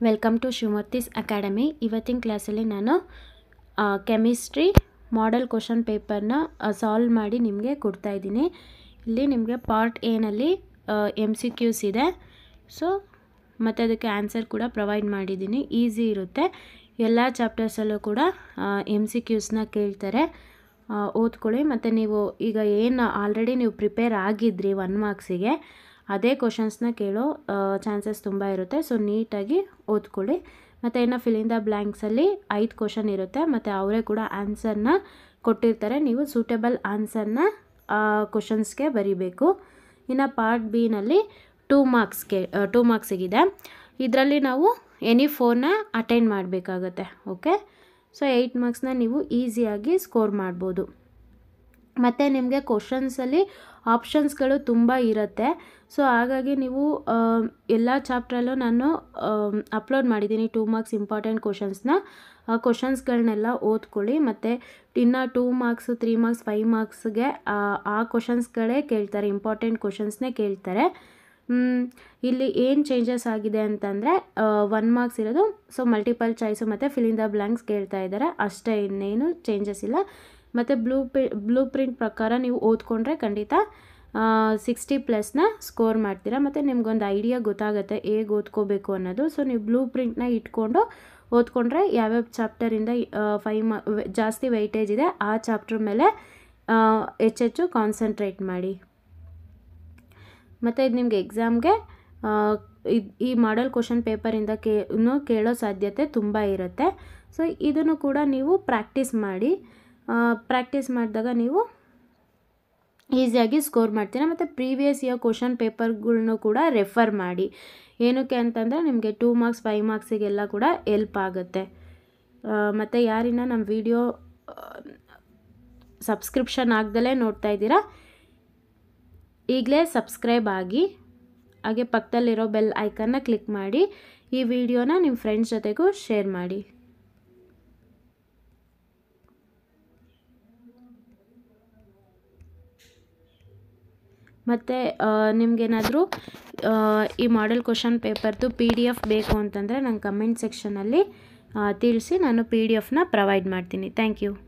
welcome to Shivamurthy's academy ಇವತ್ತಿನ ಕ್ಲಾಸಲ್ಲಿ ನಾನು ಕೆಮಿಸ್ಟ್ರಿ ಮಾಡೆಲ್ ಕ್ವಶನ್ ಪೇಪರ್ನ ಸಾಲ್ವ್ ಮಾಡಿ ನಿಮಗೆ ಕೊಡ್ತಾ ಇದ್ದೀನಿ ಇಲ್ಲಿ ನಿಮಗೆ ಪಾರ್ಟ್ ಎನಲ್ಲಿ ಎಮ್ ಸಿ ಕ್ಯೂಸ್ ಇದೆ ಸೊ ಮತ್ತು ಅದಕ್ಕೆ ಆನ್ಸರ್ ಕೂಡ ಪ್ರೊವೈಡ್ ಮಾಡಿದ್ದೀನಿ ಈಸಿ ಇರುತ್ತೆ ಎಲ್ಲ ಚಾಪ್ಟರ್ಸಲ್ಲೂ ಕೂಡ ಎಮ್ ಸಿ ಕ್ಯೂಸ್ನ ಕೇಳ್ತಾರೆ ಆ, ಓದ್ಕೊಳ್ಳಿ ಮತ್ತು ನೀವು ಈಗ ಏನು ಆಲ್ರೆಡಿ ನೀವು ಪ್ರಿಪೇರ್ ಆಗಿದ್ರಿ ಒನ್ ಮಾರ್ಕ್ಸಿಗೆ ಅದೇ ಕ್ವಶನ್ಸ್ನ ಕೇಳೋ ಚಾನ್ಸಸ್ ತುಂಬ ಇರುತ್ತೆ ಸೊ ನೀಟಾಗಿ ಓದ್ಕೊಳ್ಳಿ ಮತ್ತು ಇನ್ನು ಫಿಲಿಂಗ್ ದ ಬ್ಲ್ಯಾಂಕ್ಸಲ್ಲಿ ಐದು ಕ್ವಶನ್ ಇರುತ್ತೆ ಮತ್ತು ಅವರೇ ಕೂಡ ಆನ್ಸರ್ನ ಕೊಟ್ಟಿರ್ತಾರೆ ನೀವು ಸೂಟೇಬಲ್ ಆನ್ಸರ್ನ ಕ್ವಶನ್ಸ್ಗೆ ಬರೀಬೇಕು ಇನ್ನು ಪಾರ್ಟ್ ಬಿನಲ್ಲಿ ಟೂ ಮಾರ್ಕ್ಸ್ಗೆ ಟೂ ಮಾರ್ಕ್ಸಿಗಿದೆ ಇದರಲ್ಲಿ ನಾವು ಎನಿ ಫೋರ್ನ ಅಟೆಂಡ್ ಮಾಡಬೇಕಾಗತ್ತೆ ಓಕೆ ಸೊ ಏಯ್ಟ್ ಮಾರ್ಕ್ಸ್ನ ನೀವು ಈಸಿಯಾಗಿ ಸ್ಕೋರ್ ಮಾಡ್ಬೋದು ಮತ್ತು ನಿಮಗೆ ಕ್ವಶನ್ಸಲ್ಲಿ ಆಪ್ಷನ್ಸ್ಗಳು ತುಂಬ ಇರುತ್ತೆ ಸೊ ಹಾಗಾಗಿ ನೀವು ಎಲ್ಲ ಚಾಪ್ಟ್ರಲ್ಲೂ ನಾನು ಅಪ್ಲೋಡ್ ಮಾಡಿದ್ದೀನಿ ಟೂ ಮಾರ್ಕ್ಸ್ ಇಂಪಾರ್ಟೆಂಟ್ ಕ್ವಶನ್ಸ್ನ ಆ ಕ್ವಶನ್ಸ್ಗಳನ್ನೆಲ್ಲ ಓದ್ಕೊಳ್ಳಿ ಮತ್ತು ಇನ್ನು two marks three marks five ಮಾರ್ಕ್ಸ್ಗೆ ಆ ಕ್ವಶನ್ಸ್ಗಳೇ ಕೇಳ್ತಾರೆ ಇಂಪಾರ್ಟೆಂಟ್ ಕ್ವಶನ್ಸ್ನೇ ಕೇಳ್ತಾರೆ ಮ್, ಇಲ್ಲಿ ಏನು ಚೇಂಜಸ್ ಆಗಿದೆ ಅಂತಂದರೆ ಒನ್ ಮಾರ್ಕ್ಸ್ ಇರೋದು ಸೊ ಮಲ್ಟಿಪಲ್ ಚಾಯ್ಸು ಮತ್ತು ಫಿಲಿಂಗ್ ದ ಬ್ಲ್ಯಾಂಕ್ಸ್ ಕೇಳ್ತಾ ಇದ್ದಾರೆ ಅಷ್ಟೇ ಇನ್ನೇನು ಚೇಂಜಸ್ ಇಲ್ಲ ಮತ್ತು ಬ್ಲೂ ಪಿ ಬ್ಲೂ ಪ್ರಿಂಟ್ ಪ್ರಕಾರ ನೀವು ಓದ್ಕೊಂಡ್ರೆ ಖಂಡಿತ ಸಿಕ್ಸ್ಟಿ ಪ್ಲಸ್ನ ಸ್ಕೋರ್ ಮಾಡ್ತೀರಾ ಮತ್ತು ನಿಮ್ಗೊಂದು ಐಡಿಯಾ ಗೊತ್ತಾಗುತ್ತೆ ಹೇಗೆ ಓದ್ಕೋಬೇಕು ಅನ್ನೋದು ಸೊ ನೀವು ಬ್ಲೂ ಪ್ರಿಂಟ್ನ ಇಟ್ಕೊಂಡು ಓದ್ಕೊಂಡ್ರೆ ಯಾವ್ಯಾವ ಚಾಪ್ಟರಿಂದ ಫೈವ್ ಮಾ ಜಾಸ್ತಿ ವೈಟೇಜ್ ಇದೆ ಆ ಚಾಪ್ಟರ್ ಮೇಲೆ ಆ, ಹೆಚ್ಚೆಚ್ಚು ಕಾನ್ಸಂಟ್ರೇಟ್ ಮಾಡಿ ಮತ್ತು ಇದು ನಿಮಗೆ ಎಕ್ಸಾಮ್ಗೆ ಇದು ಈ ಮಾಡಲ್ ಕ್ವಶನ್ ಪೇಪರಿಂದ ಕೇ ಇನ್ನೂ ಕೇಳೋ ಸಾಧ್ಯತೆ ತುಂಬ ಇರುತ್ತೆ ಸೊ ಇದನ್ನು ಕೂಡ ನೀವು ಪ್ರಾಕ್ಟೀಸ್ ಮಾಡಿ ಪ್ರಾಕ್ಟೀಸ್ ಮಾಡಿದಾಗ ನೀವು ಈಸಿಯಾಗಿ ಸ್ಕೋರ್ ಮಾಡ್ತೀರಾ ಮತ್ತು ಪ್ರೀವಿಯಸ್ ಇಯರ್ ಕ್ವಶನ್ ಪೇಪರ್ಗಳ್ನು ಕೂಡ ರೆಫರ್ ಮಾಡಿ ಏನಕ್ಕೆ ಅಂತಂದರೆ ನಿಮಗೆ ಟೂ ಮಾರ್ಕ್ಸ್ ಫೈವ್ ಮಾರ್ಕ್ಸಿಗೆಲ್ಲ ಕೂಡ ಎಲ್ಪ್ ಆಗುತ್ತೆ ಮತ್ತು ಯಾರಿನ ನಮ್ಮ ವಿಡಿಯೋ ಸಬ್ಸ್ಕ್ರಿಪ್ಷನ್ ಆಗ್ದಲೇ ನೋಡ್ತಾ ಇದ್ದೀರಾ ಈಗಲೇ ಸಬ್ಸ್ಕ್ರೈಬ್ ಆಗಿ ಹಾಗೆ ಪಕ್ಕದಲ್ಲಿರೋ ಬೆಲ್ ಐಕನ್ನ ಕ್ಲಿಕ್ ಮಾಡಿ ಈ ವಿಡಿಯೋನ ನಿಮ್ಮ ಫ್ರೆಂಡ್ಸ್ ಜೊತೆಗೂ ಶೇರ್ ಮಾಡಿ ಮತ್ತು ನಿಮಗೇನಾದರೂ ಈ ಮಾಡೆಲ್ ಕ್ವಶನ್ ಪೇಪರ್ದು ಪಿ ಡಿ ಎಫ್ ಬೇಕು ಅಂತಂದರೆ ನಂಗೆ ಕಮೆಂಟ್ ಸೆಕ್ಷನಲ್ಲಿ ತಿಳಿಸಿ ನಾನು ಪಿ ಡಿ ಎಫ್ನ ಪ್ರೊವೈಡ್ ಮಾಡ್ತೀನಿ ಥ್ಯಾಂಕ್ ಯು